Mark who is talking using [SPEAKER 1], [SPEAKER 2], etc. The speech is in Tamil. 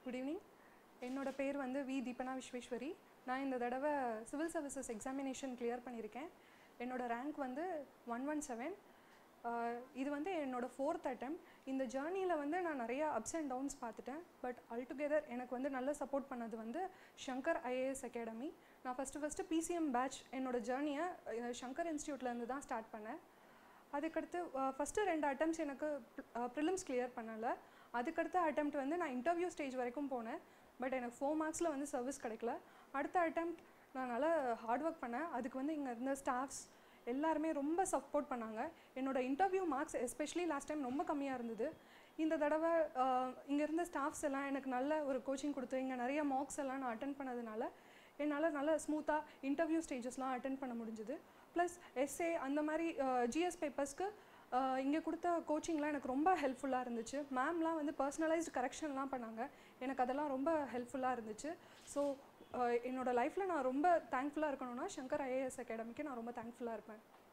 [SPEAKER 1] குட் ஈவினிங் என்னோட பேர் வந்து வி தீபனா விஸ்வேஸ்வரி நான் இந்த தடவை சிவில் சர்வீசஸ் எக்ஸாமினேஷன் கிளியர் பண்ணியிருக்கேன் என்னோட ரேங்க் வந்து ஒன் ஒன் செவன் இது வந்து என்னோட ஃபோர்த் அட்டம் இந்த ஜேர்னியில் வந்து நான் நிறைய அப்ஸ் அண்ட் டவுன்ஸ் பார்த்துட்டேன் பட் அல்டுகெதர் எனக்கு வந்து நல்ல சப்போர்ட் பண்ணது வந்து ஷங்கர் ஐஏஎஸ் அகாடமி நான் ஃபஸ்ட்டு ஃபஸ்ட்டு பிசிஎம் பேட்ச் என்னோட ஜேர்னியை ஷங்கர் இன்ஸ்டியூட்லேருந்து தான் ஸ்டார்ட் பண்ணேன் அதுக்கடுத்து ஃபஸ்ட்டு ரெண்டு அட்டம்ப்ட்ஸ் எனக்கு ப்ரிலிம்ஸ் கிளியர் பண்ணலை அதுக்கடுத்த அட்டெம்ப்ட் வந்து நான் இன்டர்வியூ ஸ்டேஜ் வரைக்கும் போனேன் பட் எனக்கு ஃபோர் மார்க்ஸில் வந்து சர்வீஸ் கிடைக்கல அடுத்த அட்டெம்ப்ட் நான் நல்லா ஹார்ட் ஒர்க் பண்ணேன் அதுக்கு வந்து இங்கே இருந்த ஸ்டாஃப்ஸ் எல்லாருமே ரொம்ப சப்போர்ட் பண்ணாங்க என்னோட interview marks especially last time ரொம்ப கம்மியாக இருந்தது இந்த தடவை இங்கே இருந்த ஸ்டாஃப்ஸ் எல்லாம் எனக்கு நல்ல ஒரு கோச்சிங் கொடுத்து இங்கே நிறைய மார்க்ஸ் எல்லாம் நான் அட்டன் பண்ணதுனால என்னால் நல்ல ஸ்மூத்தாக இன்டர்வியூ ஸ்டேஜஸ்லாம் அட்டன் பண்ண முடிஞ்சுது ப்ளஸ் எஸ்ஏ அந்த மாதிரி ஜிஎஸ் பேப்பர்ஸ்க்கு இங்கே கொடுத்த கோச்சிங்லாம் எனக்கு ரொம்ப ஹெல்ப்ஃபுல்லாக இருந்துச்சு மேம்லாம் வந்து பர்சனலைஸ்டு கரெக்ஷன்லாம் பண்ணாங்க எனக்கு அதெல்லாம் ரொம்ப ஹெல்ப்ஃபுல்லாக இருந்துச்சு ஸோ என்னோட லைஃப்பில் நான் ரொம்ப தேங்க்ஃபுல்லாக இருக்கணும்னா சங்கர் ஐஏஎஸ் அகாடமிக்கு நான் ரொம்ப தேங்க்ஃபுல்லாக இருப்பேன்